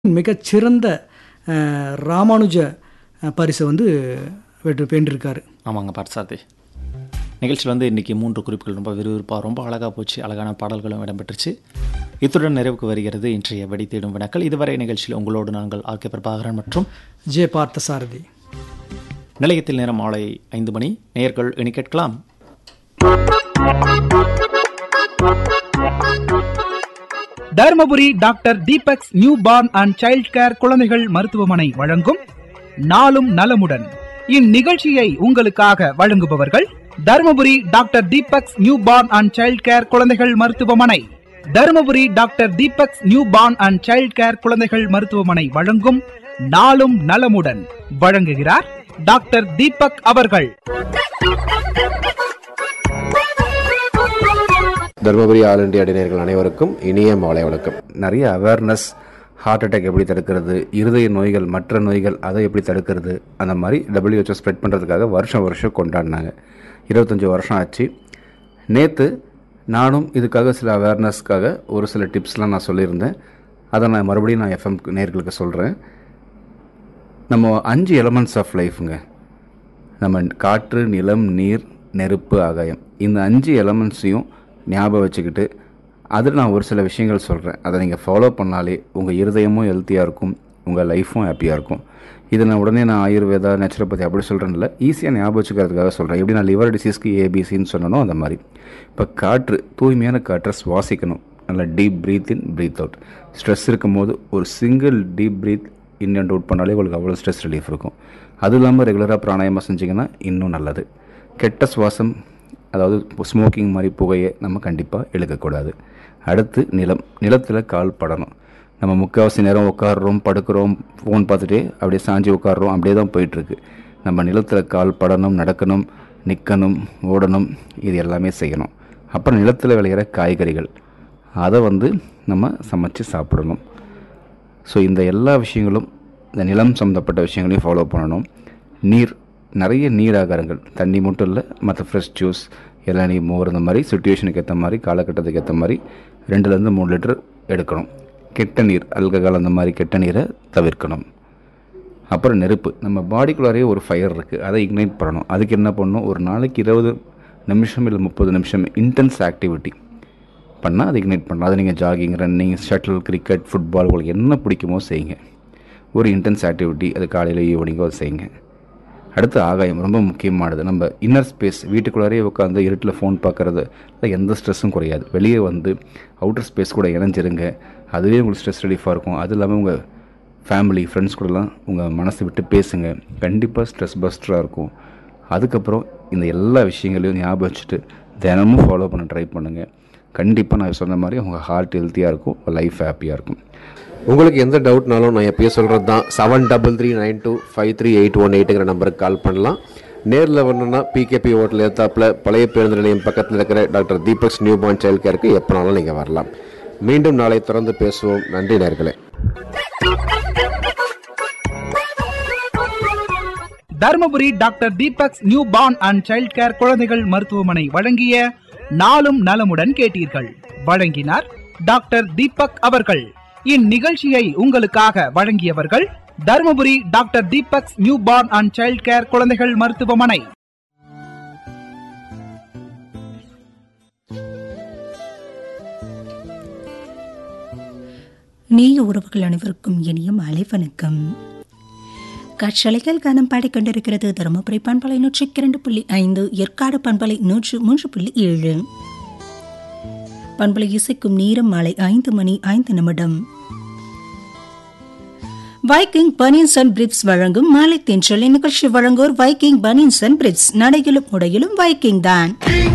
மிகச்சிறந்த அஹ், ராமானுஜ அஹ், பரிசை வந்து வென்று வென்றிருக்காரு ஆமாங்க பார்த்தசாரதி நிகழ்ச்சியில் வந்து இன்றைக்கி மூன்று குறிப்புகள் ரொம்ப விறுவிறுப்பாக ரொம்ப அழகாக போச்சு அழகான பாடல்களும் இடம்பெற்றுச்சு இத்துடன் நிறைவுக்கு வருகிறது இன்றைய வெடி தேடும் வினாக்கள் இதுவரை நிகழ்ச்சியில் உங்களோடு நாங்கள் ஆர்கே பிரபாகரன் மற்றும் ஜே பார்த்தசாரதி நிலையத்தில் நேரம் மாலை ஐந்து மணி நேயர்கள் இனி கேட்கலாம் Dharmapuri doctor Deepak's new born and child care குழந்தைகள் மருத்துவமனை வழங்கும் நாளும் நலமுடன் இந்நிகழ்ச்சியை உங்களுக்காக வழங்குபவர்கள் Dharmapuri doctor Deepak's new born and child care குழந்தைகள் மருத்துவமனை Dharmapuri doctor Deepak's new born and child care குழந்தைகள் மருத்துவமனை வழங்கும் நாளும் நலமுடன் வழங்குகிறார் டாக்டர் தீபக் அவர்கள் தருமபுரி ஆல் இண்டியா இடைநேர்கள் அனைவருக்கும் இனிய மாலை வணக்கம் நிறைய அவேர்னஸ் ஹார்ட் அட்டாக் எப்படி தடுக்கிறது இருதய நோய்கள் மற்ற நோய்கள் அதை எப்படி தடுக்கிறது அந்த மாதிரி WHO ஸ்ப்ரெட் பண்ணுறதுக்காக வருஷம் வருஷம் கொண்டாடினாங்க இருபத்தஞ்சி வருஷம் ஆச்சு நேற்று நானும் இதுக்காக சில அவேர்னஸ்க்காக ஒரு சில டிப்ஸ்லாம் நான் சொல்லியிருந்தேன் அதை நான் மறுபடியும் நான் எஃப்எம் நேர்களுக்கு சொல்கிறேன் நம்ம அஞ்சு எலமெண்ட்ஸ் ஆஃப் லைஃப்ங்க நம்ம காற்று நிலம் நீர் நெருப்பு ஆகாயம் இந்த அஞ்சு எலமெண்ட்ஸையும் ஞாபகம் வச்சுக்கிட்டு அதில் நான் ஒரு சில விஷயங்கள் சொல்கிறேன் அதை நீங்கள் ஃபாலோ பண்ணாலே உங்கள் இருதயமும் ஹெல்த்தியாக இருக்கும் உங்கள் லைஃப்பும் ஹாப்பியாக இருக்கும் இதை நான் உடனே நான் ஆயுர்வேதா நேச்சுரோபதி அப்படி சொல்கிறேன்ல ஈஸியாக ஞாபகம் வச்சுக்கிறதுக்காக சொல்கிறேன் எப்படி நான் லிவர் டிசீஸ்க்கு ஏபிசின்னு சொன்னனோ அந்த மாதிரி இப்போ காற்று தூய்மையான காற்றை சுவாசிக்கணும் நல்லா deep breathe in breathe out stress இருக்கும்போது ஒரு single deep breathe in and out பண்ணாலே உங்களுக்கு அவ்வளோ ஸ்ட்ரெஸ் ரிலீஃப் இருக்கும் அது இல்லாமல் ரெகுலராக பிராணாயாமம் செஞ்சிங்கன்னா இன்னும் நல்லது கெட்ட சுவாசம் அதாவது ஸ்மோக்கிங் மாதிரி புகையை நம்ம கண்டிப்பாக இழுக்கக்கூடாது அடுத்து நிலம் நிலத்தில் கால் படணும் நம்ம முக்கால்வாசி நேரம் உட்காடுறோம் படுக்கிறோம் ஃபோன் பார்த்துட்டே அப்படியே சாஞ்சி உட்காடுறோம் அப்படியே தான் போயிட்டுருக்கு நம்ம நிலத்தில் கால் படணும் நடக்கணும் நிற்கணும் ஓடணும் இது எல்லாமே செய்யணும் அப்புறம் நிலத்தில் விளையிற காய்கறிகள் அதை வந்து நம்ம சமைச்சு சாப்பிடணும் ஸோ இந்த எல்லா விஷயங்களும் இந்த நிலம் சம்மந்தப்பட்ட விஷயங்களையும் ஃபாலோ பண்ணணும் நீர் நிறைய நீர் ஆகாரங்கள் தண்ணி மட்டும் இல்லை மற்ற ஃப்ரெஷ் ஜூஸ் இளநீ மோர் இந்த மாதிரி சுச்சுவேஷனுக்கு ஏற்ற மாதிரி காலகட்டத்துக்கு ஏற்ற மாதிரி ரெண்டுலேருந்து மூணு லிட்டர் எடுக்கணும் கெட்ட நீர் அல்கஹால் அந்த மாதிரி கெட்ட நீரை தவிர்க்கணும் அப்புறம் நெருப்பு நம்ம பாடிக்குள்ளாரே ஒரு ஃபயர் இருக்குது அதை இக்னைட் பண்ணணும் அதுக்கு என்ன பண்ணணும் ஒரு நாளைக்கு இருபது நிமிஷம் இல்லை முப்பது நிமிஷம் இன்டென்ஸ் ஆக்டிவிட்டி பண்ணால் அது இக்னைட் பண்ணலாம் அது நீங்கள் jogging running shuttle cricket football உங்களுக்கு என்ன பிடிக்குமோ செய்யுங்க ஒரு இன்டென்ஸ் ஆக்டிவிட்டி அது காலையில் ஈவினிங்கோ அது செய்யுங்க அடுத்து ஆகாயம் ரொம்ப முக்கியமானது நம்ம இன்னர் ஸ்பேஸ் வீட்டுக்குள்ளாரே உட்காந்து இருட்டில் ஃபோன் பார்க்குறது எந்த ஸ்ட்ரெஸ்ஸும் குறையாது வெளியே வந்து அவுட்டர் ஸ்பேஸ் கூட இணைஞ்சிருங்க அதுவே உங்களுக்கு ஸ்ட்ரெஸ் ரிலீஃபாக இருக்கும் அது இல்லாமல் உங்கள் ஃபேமிலி ஃப்ரெண்ட்ஸ் கூடலாம் உங்கள் மனசை விட்டு பேசுங்க கண்டிப்பாக ஸ்ட்ரெஸ் பஸ்டராக இருக்கும் அதுக்கப்புறம் இந்த எல்லா விஷயங்களையும் ஞாபகம் வச்சுட்டு தினமும் ஃபாலோ பண்ண ட்ரை பண்ணுங்கள் கண்டிப்பாக நான் சொன்ன மாதிரி உங்கள் ஹார்ட் ஹெல்த்தியாக இருக்கும் லைஃப் ஹாப்பியாக இருக்கும் உங்களுக்கு எந்த டவுட்னாலும் நான் எப்பயே சொல்கிறது தான் seven double three nine two five three eight one எயிட்டுங்கிற நம்பருக்கு கால் பண்ணலாம் நேரில் வரணும்னா பிகேபி ஹோட்டல் ஏத்தாப்பில் பழைய பேருந்து நிலையம் பக்கத்தில் இருக்கிற doctor Deepak's new newborn child கேருக்கு எப்போனாலும் நீங்கள் வரலாம் மீண்டும் நாளை தொடர்ந்து பேசுவோம் நன்றி நேர்களே Dharmapuri doctor Deepak's new born and child care குழந்தைகள் மருத்துவமனை வழங்கிய நாளும் நலமுடன் கேட்டீர்கள் வழங்கினார் டாக்டர் தீபக் அவர்கள் இந்நிகழ்ச்சியை உங்களுக்காக வழங்கியவர்கள் Dharmapuri doctor Deepak's new born and child care குழந்தைகள் மருத்துவமனை நேய உறவுகள் அனைவருக்கும் இனிய மாலை வணக்கம் காற்றலைகள் கானம் பாடிக்கொண்டிருக்கிறது தருமபுரி பண்பலை நூற்றி இரண்டு புள்ளி ஐந்து ஏற்காடு பண்பலை நூற்று மூன்று புள்ளி ஏழு பண்பலை இசைக்கும் நேரம் மாலை ஐந்து மணி ஐந்து நிமிடம் வைக்கிங் பனியன்ஸ் அண்ட் பிரிப்ஸ் வழங்கும் மாலை தென்றல் நிகழ்ச்சி வழங்குவோர் வைக்கிங் பனியன்ஸ் அண்ட் பிரிப்ஸ் நடையிலும் உடையிலும் வைக்கிங் தான்